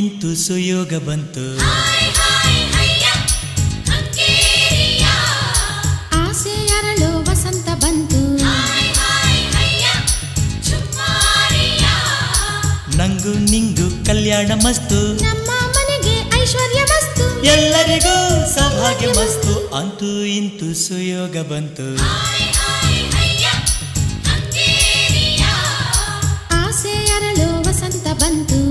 ಇಂತು ಸುಯೋಗ ಬಂತು ಆಸೆ ಅರಳು ವಸಂತ ಬಂತು ನಂಗು ನಿಂಗು ಕಲ್ಯಾಣ ಮಸ್ತು ನಮ್ಮ ಮನೆಗೆ ಐಶ್ವರ್ಯ ಮಸ್ತು ಎಲ್ಲರಿಗೂ ಸೌಭಾಗ್ಯ ಮಸ್ತು ಅಂತೂ ಇಂತು ಸುಯೋಗ ಬಂತು ಆಸೆ ಅರಳು ವಸಂತ ಬಂತು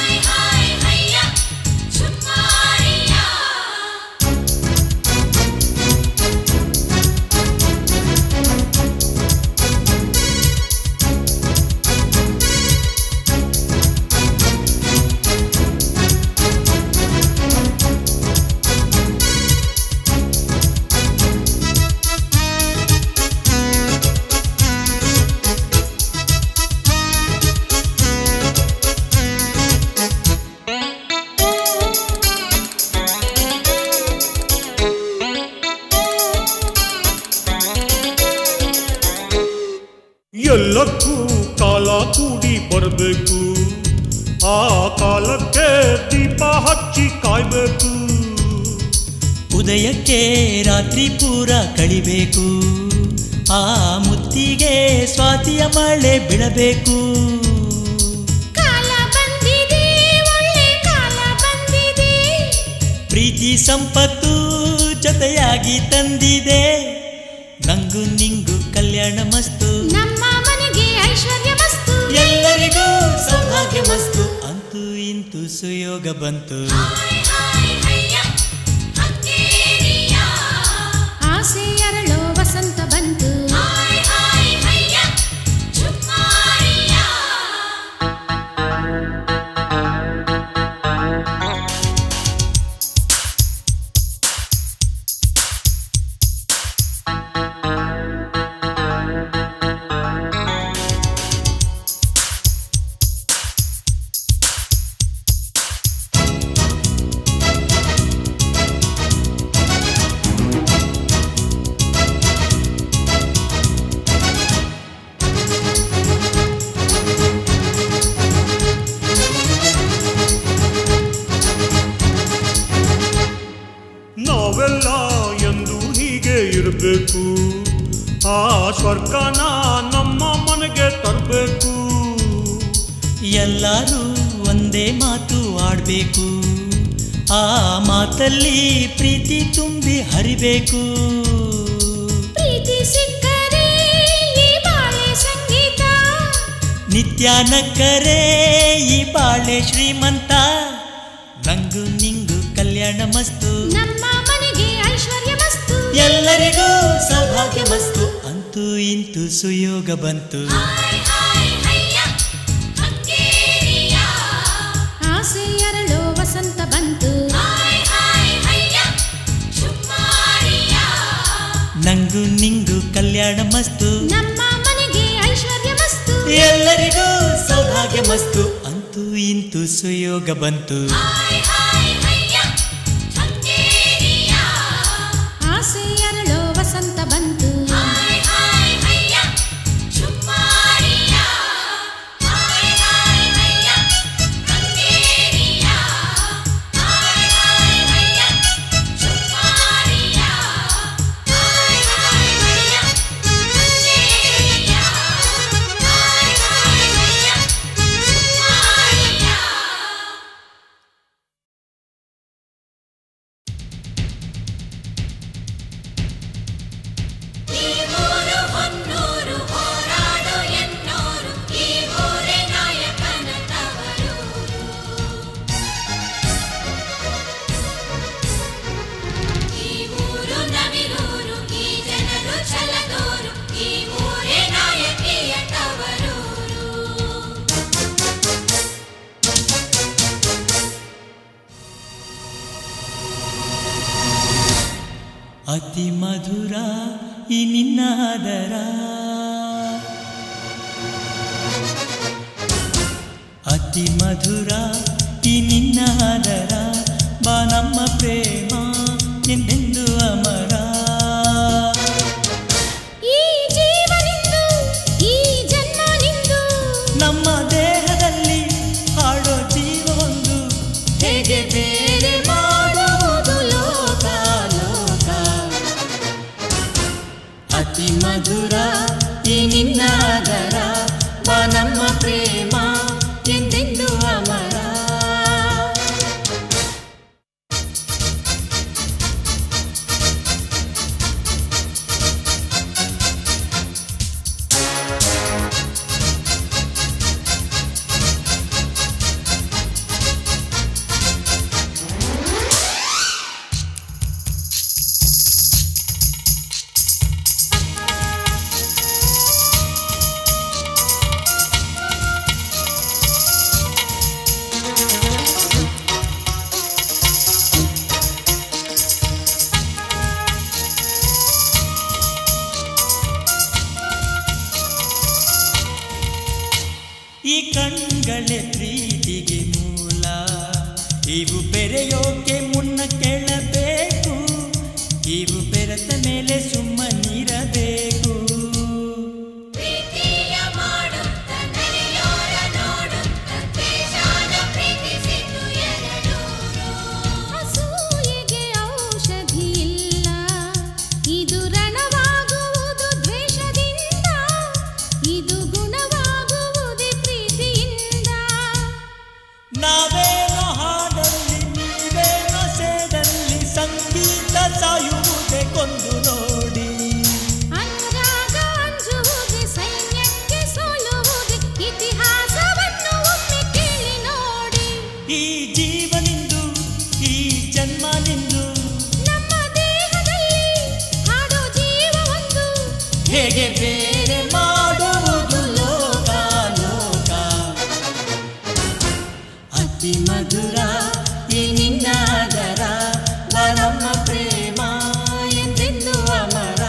ಎಲ್ಲಕ್ಕೂ ಕಾಲ ಕೂಡಿ ಬರಬೇಕು ಆ ಕಾಲಕ್ಕೆ ದೀಪ ಹಚ್ಚಿ ಕಾಯ್ಬೇಕು ಉದಯಕ್ಕೆ ರಾತ್ರಿ ಪೂರ ಕಳಿಬೇಕು ಆ ಮುತ್ತಿಗೆ ಸ್ವಾತಿಯ ಮಳೆ ಬೀಳಬೇಕು ಕಾಲ ಬಂದಿದೆ ಒಳ್ಳೆ ಕಾಲ ಬಂದಿದೆ ಪ್ರೀತಿ ಸಂಪತ್ತು ಜೊತೆಯಾಗಿ ತಂದಿದೆ ನಂಗು ನಿಂಗು ಕಲ್ಯಾಣ ಮಸ್ತು ನಮ್ಮ ಮನೆಗೆ ಐಶ್ವರ್ಯ ಮಸ್ತು ಎಲ್ಲರಿಗೂ ಸೌಭಾಗ್ಯ ಮಸ್ತು ಅಂತೂ ಇಂತು ಸುಯೋಗ ಬಂತು ಆಸೆ ಅರಳು ವಸಂತ ಬಂತು ನಾವೆಲ್ಲ ಎಂದು ಹೀಗೆ ಇರಬೇಕು ಆ ಸ್ವರ್ಗನ ನಮ್ಮ ಮನೆಗೆ ತರಬೇಕು ಎಲ್ಲರೂ ಒಂದೇ ಮಾತು ಆಡ್ಬೇಕು ಆ ಮಾತಲ್ಲಿ ಪ್ರೀತಿ ತುಂಬಿ ಹರಿಬೇಕು ಪ್ರೀತಿ ಸಿಕ್ಕರೆ ಈ ಬಾಳೆ ಸಂಗೀತ ನಿತ್ಯ ನಕ್ಕರೆ ಈ ಬಾಳೆ ಶ್ರೀಮಂತ ನಂಗು ನಿಂಗು ಕಲ್ಯಾಣ ಮಸ್ತು ನಮ್ಮ ಮನೆಗೆ ಐಶ್ವರ್ಯ ಮಸ್ತು ಎಲ್ಲರಿಗೂ ಸೌಭಾಗ್ಯ ಮಸ್ತು ಅಂತೂ ಇಂತು ಸುಯೋಗ ಬಂತು ಆಸೆ ಅರಳು ವಸಂತ ಬಂತು ನಂಗು ನಿಂಗು ಕಲ್ಯಾಣ ಮಸ್ತು ನಮ್ಮ ಮನೆಗೆ ಐಶ್ವರ್ಯ ಮಸ್ತು ಎಲ್ಲರಿಗೂ ಸೌಭಾಗ್ಯ ಮಸ್ತು ಅಂತೂ ಇಂತು ಸುಯೋಗ ಬಂತು ಆಸೆ ಅರಳು ವಸಂತ ಬಂತು ಅತಿ ಮಧುರ ಈ ನಿನ್ನಾದರ ಅತಿ ಮಧುರ ಈ ನಿನ್ನಾದರ ಬಾ ನಮ್ಮ ಪ್ರೇಮ ಎಂದೆಂದು ಅಮರ ಈ ಜೀವ ನಿಂದು ಈ ಜನ್ಮ ನಿಂದು ನಮ್ಮ ದೇಹದಲ್ಲಿ ಹಾಡೋ ಜೀವ ಒಂದು ಅತಿ ಮಧುರ ಈ ನಿನ್ನಾದರ ಬಾ ನಮ್ಮ ಪ್ರೇಮ ಎಂದೆಂದು ಅಮರ ಈ ಕಣ್ಗಳೇ ಪ್ರೀತಿಗೆ ಮೂಲ ಇವು ಬೆರೆಯೋಕೆ ಮುನ್ನ ಕೇಳಬೇಕು ಇವು ಬೆರೆತ ಮೇಲೆ ಸುಮ್ಮನಿರಬೇಕು ಪ್ರೀತಿಯ ಮಾಡುತ್ತ ನಡೆಯೋರ ನೋಡುತ್ತ ದ್ವೇಷಾನ ಪ್ರೀತಿಸಿದ್ದು ಎರಡೂರು. ಅಸೂಯೆಗೆ ಔಷಧಿ ಇಲ್ಲ ಇದು ರಣವಾಗುವುದು ದ್ವೇಷದಿಂದ ಇದು ಗುಣವಾಗುವುದೇ ಪ್ರೀತಿಯಿಂದ ನಾವೇನೋ ಹಾಡಲ್ಲಿ ನೀವೇನೋ ಸೇಡಲ್ಲಿ ಸಂಗೀತ ಸಾಯುವುದೇ ಕೊಂದು ನೋಡಿ ಅನುರಾಗ ಅಂಜುವುದೇ ಸೈನ್ಯಕ್ಕೆ ಸೋಲುವುದೇ ಇತಿಹಾಸವನ್ನು ಒಮ್ಮೆ ಕೇಳಿ ನೋಡಿ ಈ ಜೀವನಿಂದು ಈ ಜನ್ಮ ನಿಂದು ನಮ್ಮ ದೇಹದಲ್ಲಿ ಹಾಡೋ ಜೀವ ಒಂದು ಹೇಗೆ ಬೇರೆ ಮಾಡುವುದು ಲೋಕ ಲೋಕ ಅತಿ ಮಧುರ ಈ ನಿನ್ನಾದರ ಬಾ ನಮ್ಮ ಪ್ರೇಮ ಎಂದೆಂದು ಅಮರ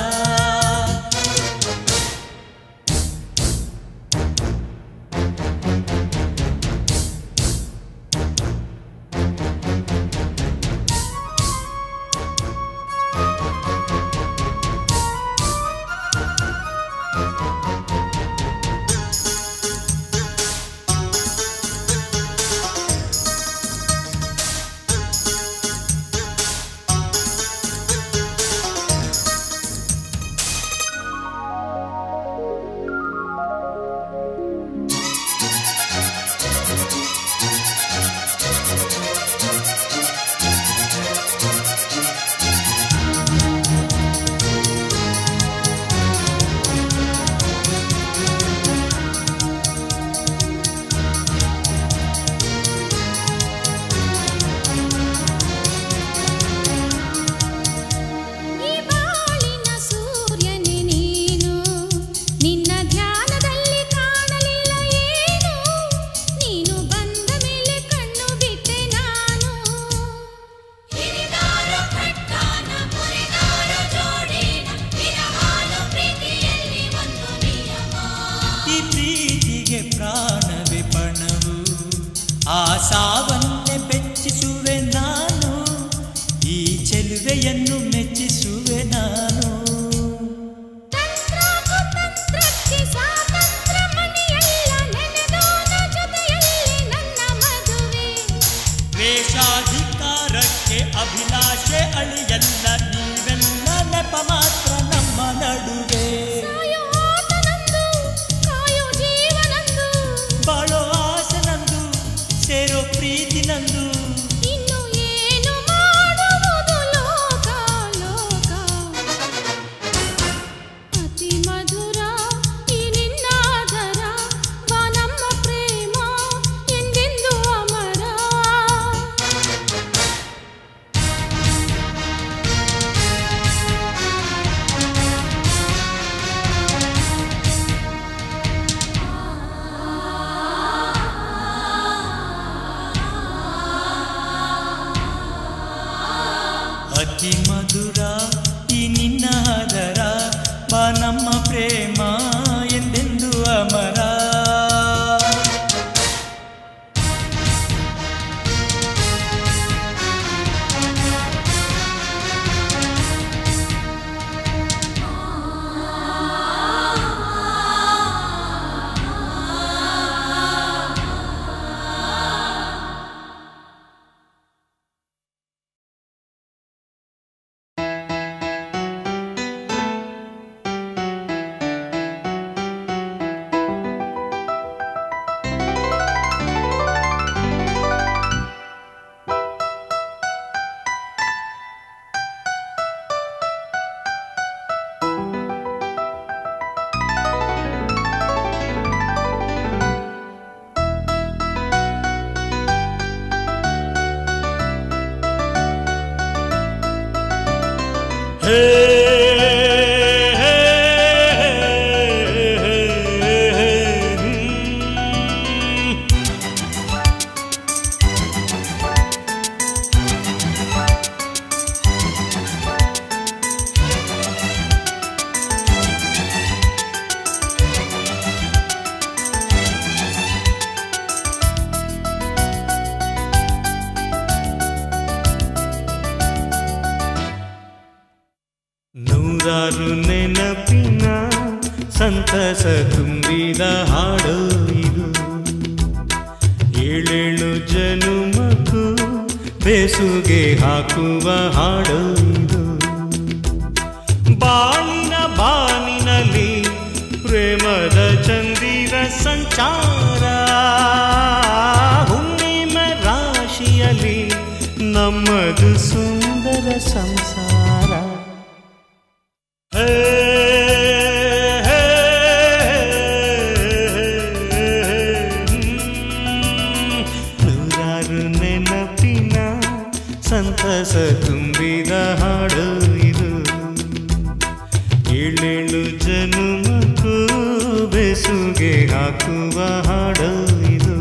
ಈ ಬಾಳಿನ ಸೂರ್ಯನೇ ನೀನು ನಿನ್ನ ಧ್ಯಾನದಲ್ಲಿ ಕಾಣಲಿಲ್ಲ ಏನು ನೀನು ಬಂದ ಮೇಲೆ ಕಣ್ಣು ಬಿಟ್ಟೆ ನಾನು ಹಿರಿದಾರ ಖಡ್ಗಾನ ಮುರಿದಾರ ಜೋಡಿನ ವಿರಹಾಲು ಪ್ರೀತಿಯಲ್ಲಿ ಒಂದು ನಿಯಮ ಈ ಪ್ರೀತಿಗೆ ಪ್ರಾಣವೇ ಪಣವು ಆ ಸಾವನ್ನೇ ಬೆಚ್ಚಿಸುವೆ ನಾನು ಈ ಚೆಲುವೆಯನ್ನು ಮೆಚ್ಚಿಸುವೆ ನಾನು ತಂತ್ರ ಕುತಂತ್ರಕ್ಕೆ ಸ್ವಾತಂತ್ರ್ಯ ಮನೆಯಲ್ಲ ನೆನೆದೋನ ಜೊತೆಯಲ್ಲಿ ನನ್ನ ಮದುವೆ ವೇಷಾಧಿಕಾರಕ್ಕೆ ಅಭಿಲಾಷೆ ಅಳಿಯಲ್ಲ ನೀವೆಲ್ಲ ನೆಪ ಮಾತ್ರ ನಮ್ಮ ನಡುವೆ ಸಾಯೋ ಆಟ ನಂದು ಕಾಯೋ ಜೀವನಂದು ಬಾಳೋ ಆಸೆ ನಂದು ಸೇರೋ ಪ್ರೀತಿ ನಂದು ಇನ್ನು ಏನು ಮಾಡುವುದು ಲೋಕ ಲೋಕ ಅತಿ ಮಧುರ ಈ ನಿನ್ನಾದರ ಬಾ ನಮ್ಮ ಪ್ರೇಮ ಎಂದೆಂದು ಅಮರ ಅತಿ ಮಧುರ ಈ ನಿನ್ನ ಹದರ ಬಾ ನಮ್ಮ ಸಂತಸ ತುಂಬಿದ ಹಾಡು ಇದು ಏಳೇಳು ಜನುಮಕ್ಕೂ ಬೇಸುಗೆ ಹಾಕುವ ಹಾಡು ಇದು ಬಾಳಿನ ಬಾನಿನಲ್ಲಿ ಪ್ರೇಮದ ಚಂದಿರ ಸಂಚಾರ ಹುಣ್ಣಿಮೆ ರಾಶಿಯಲ್ಲಿ ನಮ್ಮದು ಸುಂದರ ಸಂಸಾರ ಹೇ, ಹೇ, ಹ್ಮ್. ನೂರಾರು ನೆನಪಿನ ಸಂತಸ ತುಂಬಿದ ಹಾಡು ಇದು ಏಳೇಳು ಜನುಮಕ್ಕೂ ಬೆಸುಗೆ ಹಾಕುವ ಹಾಡು ಇದು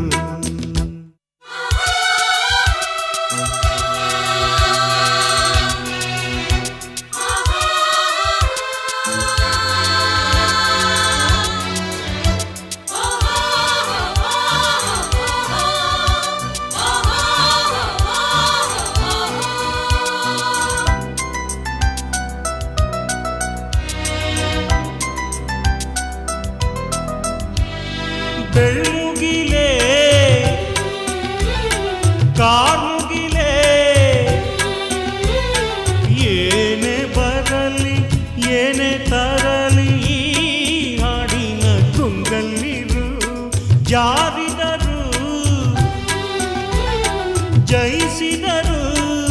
ಬೆಳ್ಳುಗಿಲೇ ಕಾರ್ಮುಗಿಲೇ ಏನೇ ಬರಲಿ ಏನೇ ತರಲಿ ಈ ಹಾಡಿನ ಗುಂಗಲ್ಲಿರು ಜಾರಿದರು ಜಯಿಸಿದರು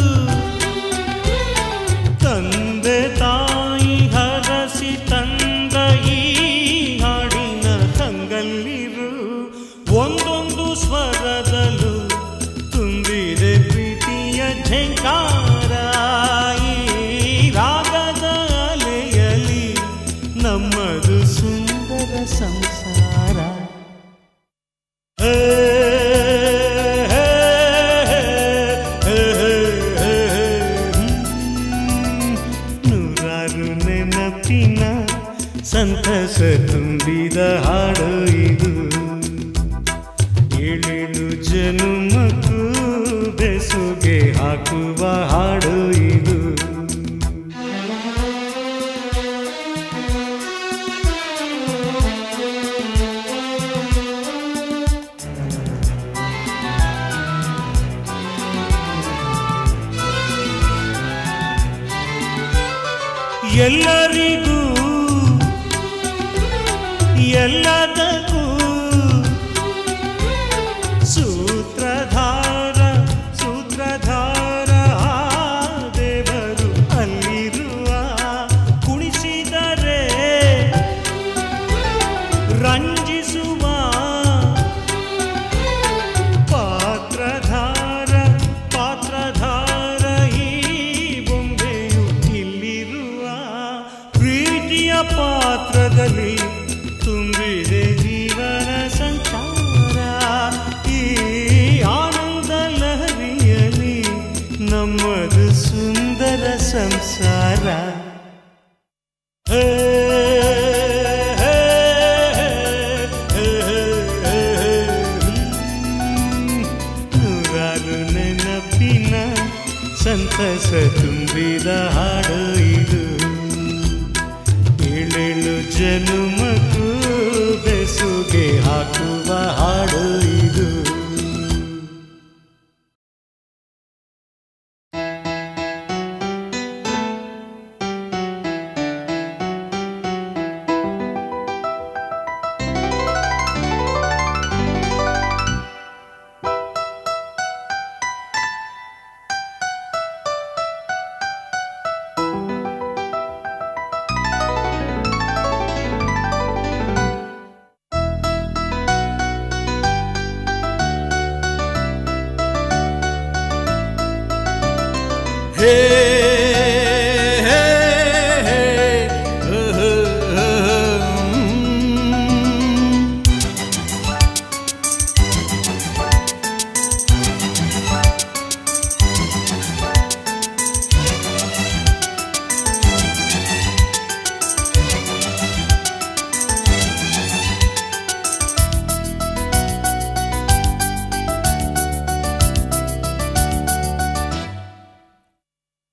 ತಂದೆ ತಾಯಿ ಹರಸಿ ತಂದ ಈ ಹಾಡಿನ ತಂಗಲ್ಲಿರು ಒಂದೊಂದು ಸ್ವರದಲ್ಲೂ ತುಂಬಿದೆ ಪ್ರೀತಿಯ ಝಂಕಾರ ಈ ರಾಗದ ಅಲೆಯಲಿ ನಮ್ಮದು ಸುಂದರ ಸಂಸಾರ ಹೇ, ಹೇ, ಹೇ, ಹೇ, ಹೇ, ಹ್ಮ್. ನೂರಾರು ನೆನಪಿನ ಸಂತಸ ತುಂಬಿದ ಹಾಡು ಇದು ಏಳೇಳು ಜನುಮಕ್ಕೂ ಬೆಸುಗೆ ಹಾಕುವ ಹಾಡು ಇದು ಎಲ್ಲರಿಗೂ ಎಲ್ಲದಕ್ಕೂ ಸೂತ್ರಧಾರ ಸೂತ್ರಧಾರ ದೇವರು ಅಲ್ಲಿರುವ ಕುಣಿಸಿದರೆ ರಂಜಿಸುವ ಪಾತ್ರಧಾರ ಪಾತ್ರಧಾರ ಈ ಬೊಂಬೆಯು ಇಲ್ಲಿರುವ ಪ್ರೀತಿಯ ಪಾತ್ರದಲ್ಲಿ ತುಂಬಿದೆ ಜೀವನ ಸಂಚಾರ ಈ ಆನಂದ ಲಹರಿಯಲಿ ನಮ್ಮದು ಸುಂದರ ಸಂಸಾರ ಹೇ, ಹೇ, ಹೇ, ಹೇ, ಹ್ಮ್. ನೂರಾರು ನೆನಪಿನ ಸಂತಸ ತುಂಬಿದ ಹಾಡು ಇದು ಏಳೇಳು ಜನುಮಕ್ಕೂ ಬೆಸುಗೆ ಹಾಕುವ ಹಾಡು ಇದು ಹೇ ಹೇ ಹೇ ಹ್, ಹ್, ಹ್, ಹ್ಮ್.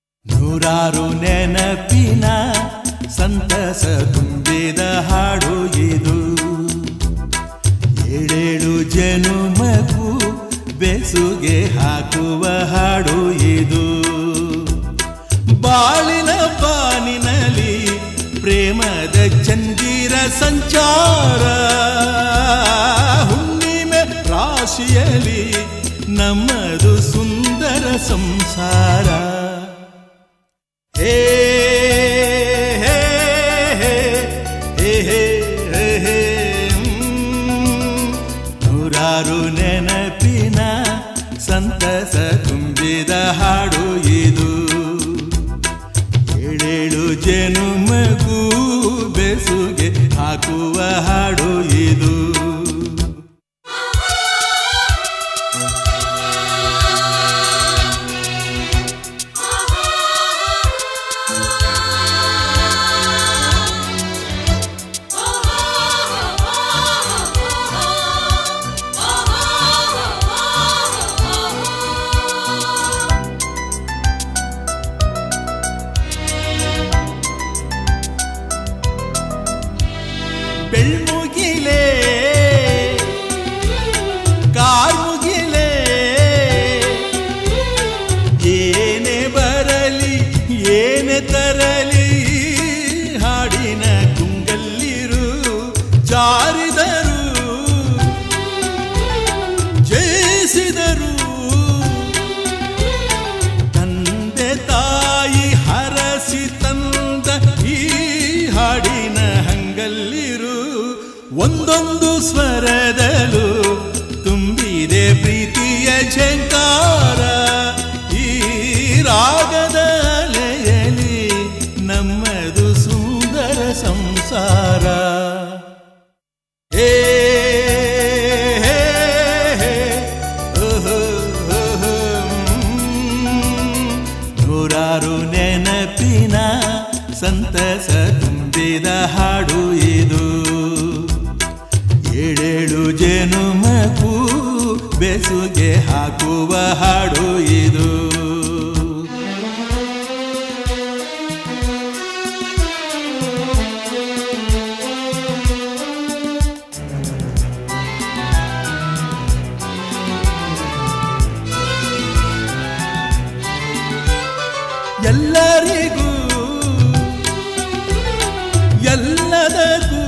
ನೂರಾರು ನೆನಪಿನ ಸಂತಸ ತುಂಬಿದ ಹಾಡು ಬೆಸುಗೆ ಹಾಕುವ ಹಾಡು ಇದು ಬಾಳಿನ ಬಾನಿನಲ್ಲಿ ಪ್ರೇಮದ ಚಂದಿರ ಸಂಚಾರ ಹುಣ್ಣಿಮೆ ರಾಶಿಯಲ್ಲಿ ನಮ್ಮದು ಸುಂದರ ಸಂಸಾರ ಹೇ ಹೇ ಹೇ ಹೇ ಹೇ ಹೇ ಹೇ ಹ್ಮ್. ನೂರಾರು ನೆನಪಿನ ಸಂತಸ ತುಂಬಿದ ಹಾಡು ಇದು ಏಳೇಳು ಜನುಮಗೂ ಬೆಸುಗೆ ಹಾಕುವ ಹಾಡು ಇದು ಬೆಳ್ಮುಗಿಲೇ ಕಾರ್ಮುಗಿಲೇ ಏನೇ ಬರಲಿ ಏನೇ ತರಲಿ ಹಾಡಿನ ಕುಂಗಲ್ಲಿರು ಜಾರಿದರು ಜಯಿಸಿದರು ತಂದೆ ತಾಯಿ ಹರಸಿ ತಂದ ಈ ಹಾಡಿನ ಹಂಗಲ್ಲಿರು ಒಂದೊಂದು ಸ್ವರದಲು ತುಂಬಿದೆ ಪ್ರೀತಿಯ ಝಂಕಾರ ಈ ರಾಗದ ಅಲೆಯಲಿ ನಮ್ಮದು ಸುಂದರ ಸಂಸಾರ ಹೇ ಹೇ ಹೇ ಓಹೋ ಓಹೋ ಹ್ಮ್. ನೂರಾರು ನೆನಪಿನ ಸಂತಸ ತುಂಬಿದ ಹಾಡು ಇದು ಏಳೇಳು ಜನುಮಕ್ಕೂ ಬೆಸುಗೆ ಹಾಕುವ ಹಾಡು ಇದು ಎಲ್ಲರಿಗೂ ಎಲ್ಲದಕ್ಕೂ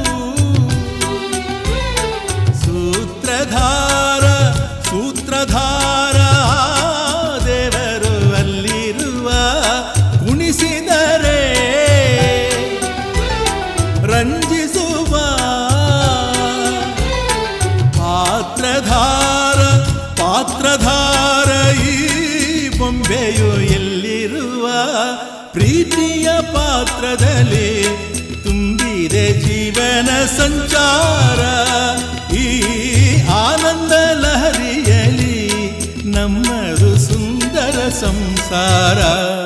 ಸೂತ್ರಧಾರ ಸೂತ್ರಧಾರ ದೇವರು ಅಲ್ಲಿರುವ ಕುಣಿಸಿದರೆ ರಂಜಿಸುವ ಪಾತ್ರಧಾರ ಪಾತ್ರಧಾರ ಈ ಬೊಂಬೆಯು ಎಲ್ಲಿರುವ ಪ್ರೀತಿಯ ಪಾತ್ರದಲ್ಲಿ ತುಂಬಿದೆ ಜೀವನ ಸಂಚಾರ ಈ ಆನಂದ ಲಹರಿಯಲಿ ನಮ್ಮದು ಸುಂದರ ಸಂಸಾರ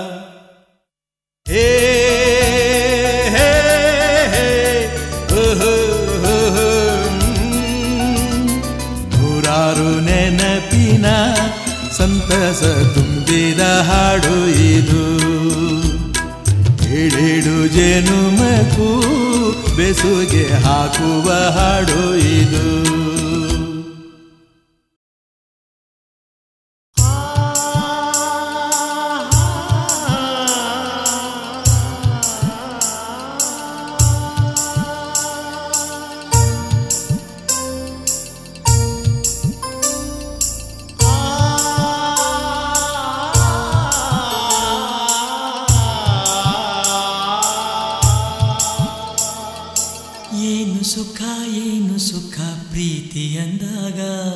ಹೇ ಹೇ ಹೇ ಓಹೋ ಓಹೋ ಹ್ಮ್. ನೂರಾರು ನೆನಪಿನ ಸಂತಸ ತುಂಬಿದ ಹಾಡು ಇದು ಏಳೇಳು ಜನುಮಕ್ಕೂ ಬೆಸುಗೆ ಹಾಕುವ ಹಾಡು ಇದು ಏನು ಸುಖ ಏನು ಸುಖ ಪ್ರೀತಿ ಅಂದಾಗ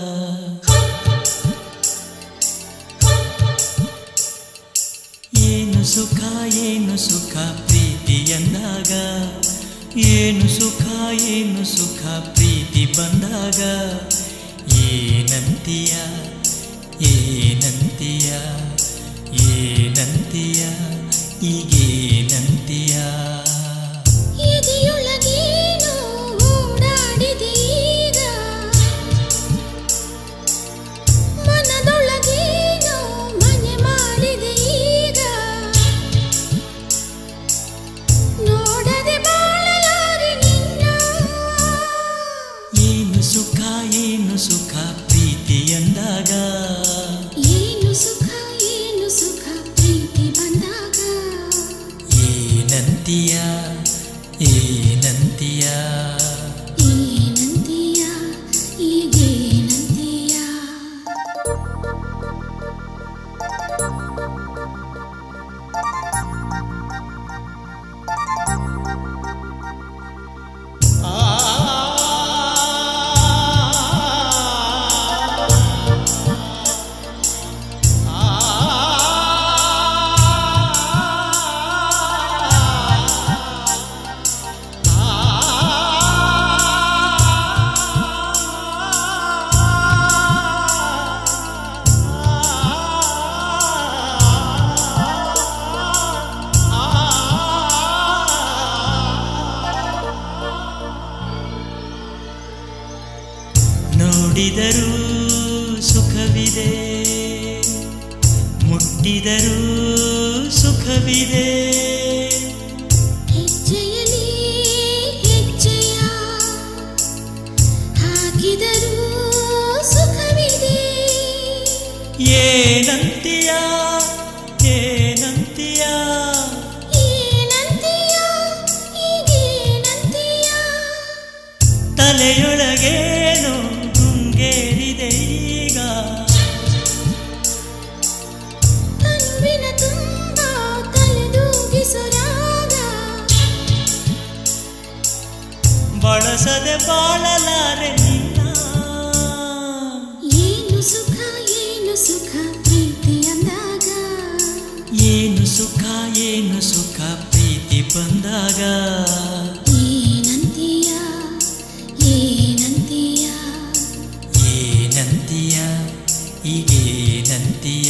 ಏನು ಸುಖ ಏನು ಸುಖ ಪ್ರೀತಿ ಎಂದಾಗ ಏನು ಸುಖ ಏನು ಸುಖ ಪ್ರೀತಿ ಬಂದಾಗ ಏನಂತೀಯ ಏನಂತೀಯ ಏನಂತೀಯ ಈಗೇನಂತೀಯ ಎದೆಯೊಳಗೇನೋ ಓಡಾಡಿದೀಗ ಮನದೊಳಗೇನೋ ಮನೆ ಮಾಡಿದೆ ಈಗ ನೋಡದೆ ಬಾಳಲಾರೆ ನಿನ್ನ ಏನು ಸುಖ ಏನು ಸುಖ ಪ್ರೀತಿ ಎಂದಾಗ ನೋಡಿದರೂ ಸುಖವಿದೆ ಮುಟ್ಟಿದರೂ ಸುಖವಿದೆ ಹೆಜ್ಜೆಯಲಿ ಹೆಜ್ಜೆಯ ಹಾಕಿದರೂ ಸುಖವಿದೆ ಏನಂತೀಯ ಏನಂತೀಯ ಏನಂತೀಯ ಈಗೇನಂತೀಯ ತಲೆಯೊಳಗೇನು ಗುಂಗೇರಿದೆ ಈಗ ಕನುವಿನ ತುಂಬ ತಲೆದೂಗಿಸೊರಾಗ ಬಳಸದೆ ಬಾಳಲಾರೆ ನಿನ್ನ ಏನು ಸುಖ ಏನು ಸುಖ ಪ್ರೀತಿ ಅಂದಾಗ ಏನು ಸುಖ ಏನು ಸುಖ ಪ್ರೀತಿ ಬಂದಾಗ ಏನಂತೀಯ ಏನಂತೀಯ ಏನಂತೀಯ ಈಗೇನಂತೀಯ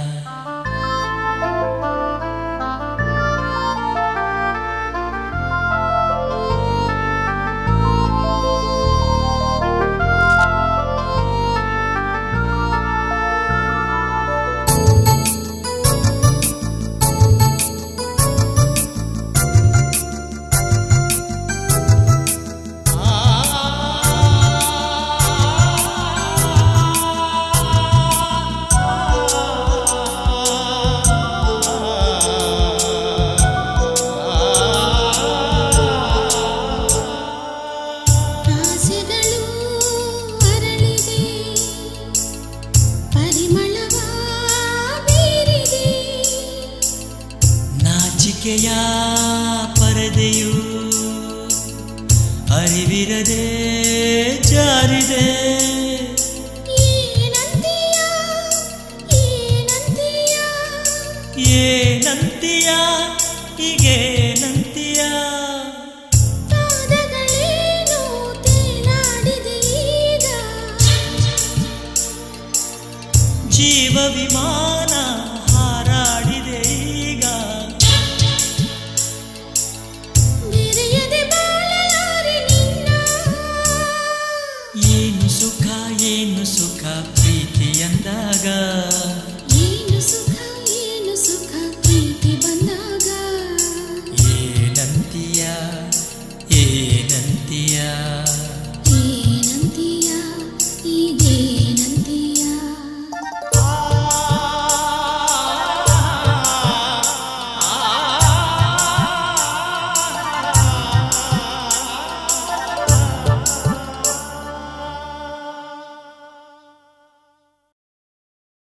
ಆಸೆಗಳು ಅರಳಿದೆ ಪರಿಮಳವ ಬೀರಿದೆ ನಾಚಿಕೆಯ ಪರದೆಯು ಅರಿವಿರದೆ ಜಾರಿದೆ ಏನಂತೀಯ ಏನಂತೀಯ ಏನಂತೀಯ ಈಗೇನಂತೀಯ ಪಾದಗಳೇನು ತೇಲಾಡಿದೆ ಈಗ ಜೀವ ವಿಮಾ